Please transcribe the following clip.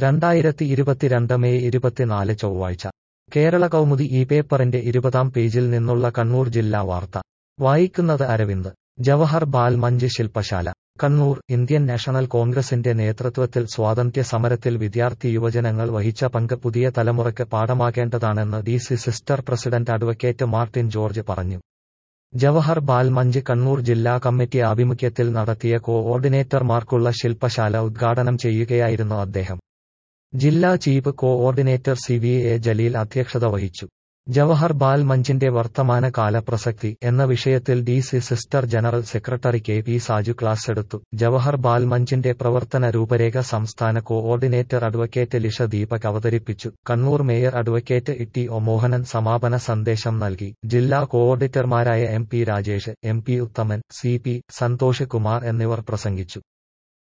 രണ്ടായിരത്തി ഇരുപത്തിരണ്ട് മെയ് ഇരുപത്തിനാല് ചൊവ്വാഴ്ച കേരള കൗമുദി ഈ പേപ്പറിന്റെ ഇരുപതാം പേജിൽ നിന്നുള്ള കണ്ണൂർ ജില്ലാ വാർത്ത വായിക്കുന്നത് അരവിന്ദ് ജവഹർ ബാൽ മഞ്ച് ശില്പശാല കണ്ണൂർ ഇന്ത്യൻ നാഷണൽ കോൺഗ്രസിന്റെ നേതൃത്വത്തിൽ സ്വാതന്ത്ര്യ സമരത്തിൽ വിദ്യാർത്ഥി യുവജനങ്ങൾ വഹിച്ച പങ്ക് പുതിയ തലമുറയ്ക്ക് പാഠമാക്കേണ്ടതാണെന്ന് D C sister president advocate Martin George പറഞ്ഞു ജവഹർ ബാൽ മഞ്ച് കണ്ണൂർ ജില്ലാ കമ്മിറ്റി ആഭിമുഖ്യത്തിൽ നടത്തിയ കോഓർഡിനേറ്റർമാർക്കുള്ള ശില്പശാല ഉദ്ഘാടനം ചെയ്യുകയായിരുന്നു അദ്ദേഹം ജില്ലാ chief coordinator C V A Jaleel അധ്യക്ഷത വഹിച്ചു ജവഹർ ബാൽ മഞ്ചിന്റെ വർത്തമാന കാല പ്രസക്തി എന്ന വിഷയത്തിൽ D C sister general secretary K P Saju class എടുത്തു ജവഹർ ബാൽ മഞ്ചിന്റെ പ്രവർത്തന രൂപരേഖ സംസ്ഥാന കോഓർഡിനേറ്റർ അഡ്വക്കേറ്റ് ലിഷ ദീപക് അവതരിപ്പിച്ചു Kannur mayor advocate E O Mohanan സമാപന സന്ദേശം നൽകി ജില്ലാ കോഓർഡിനേറ്റർമാരായ M P Rajesh M P Uthaman C P Santhosh Kumar എന്നിവർ പ്രസംഗിച്ചു